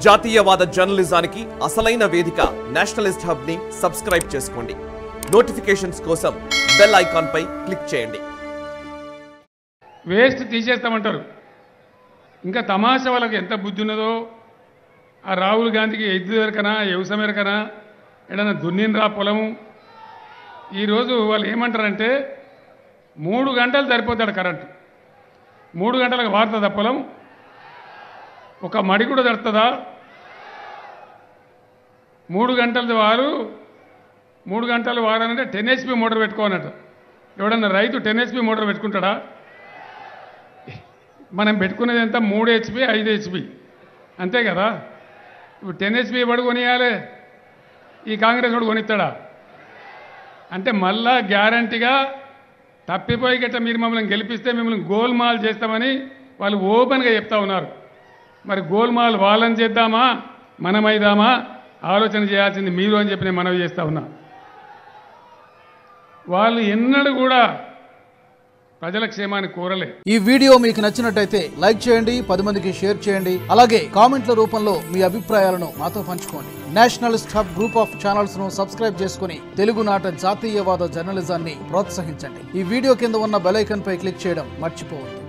జాతీయవాద జర్నలిజానికి అసలైన వేదిక నేషనలిస్ట్ హబ్ ని సబ్స్క్రైబ్ చేసుకోండి నోటిఫికేషన్స్ కోసం బెల్ ఐకాన్ పై క్లిక్ చేయండి వేస్ట్ తీసేస్తామంటారు ఇంకా తమాషా వాళ్ళకి ఎంత బుద్ధి ఉన్నదో ఆ రాహుల్ గాంధీకి ఎద్దు ఎరకనా వ్యవసాయం ఎరకనా ఏదైనా దున్నినరా పొలము ఈరోజు వాళ్ళు ఏమంటారంటే మూడు గంటలు సరిపోతాడు కరెంటు మూడు గంటలకు వారుతుందా పొలం ఒక మడి కూడా తడుతుందా మూడు గంటల వారు మూడు గంటలు వారానంటే టెన్ హెచ్పి మోటార్ పెట్టుకోనట్టు ఎవడన్నా రైతు టెన్ హెచ్పి మోటార్ పెట్టుకుంటాడా మనం పెట్టుకునేది ఎంత మూడు హెచ్పి ఐదు హెచ్పి అంతే కదా ఇప్పుడు టెన్ హెచ్పి ఎవడు కొనియాలి ఈ కాంగ్రెస్ వాడు కొనిస్తాడా అంటే మళ్ళా గ్యారంటీగా తప్పిపోయి గట్ట మీరు మమ్మల్ని గెలిపిస్తే మిమ్మల్ని గోల్మాల్ చేస్తామని వాళ్ళు ఓపెన్గా చెప్తా ఉన్నారు మరి గోల్మాల్ వాళ్ళని చేద్దామా మనమైదామా ఆలోచన చేయాల్సింది మీరు అని చెప్పి నేను మనవి చేస్తా ఉన్నా వాళ్ళు ఎన్నడూ కూడా ప్రజల క్షేమాన్ని కోరలే ఈ వీడియో మీకు నచ్చినట్టయితే లైక్ చేయండి పది మందికి షేర్ చేయండి అలాగే కామెంట్ల రూపంలో మీ అభిప్రాయాలను మాతో పంచుకోండి nationalist hub group of channels ను సబ్స్క్రైబ్ చేసుకుని తెలుగునాట జాతీయవాద జర్నలిజాన్ని ప్రోత్సహించండి ఈ వీడియో కింద ఉన్న బెల్ ఐకాన్ పై క్లిక్ చేయడం మర్చిపోవద్దు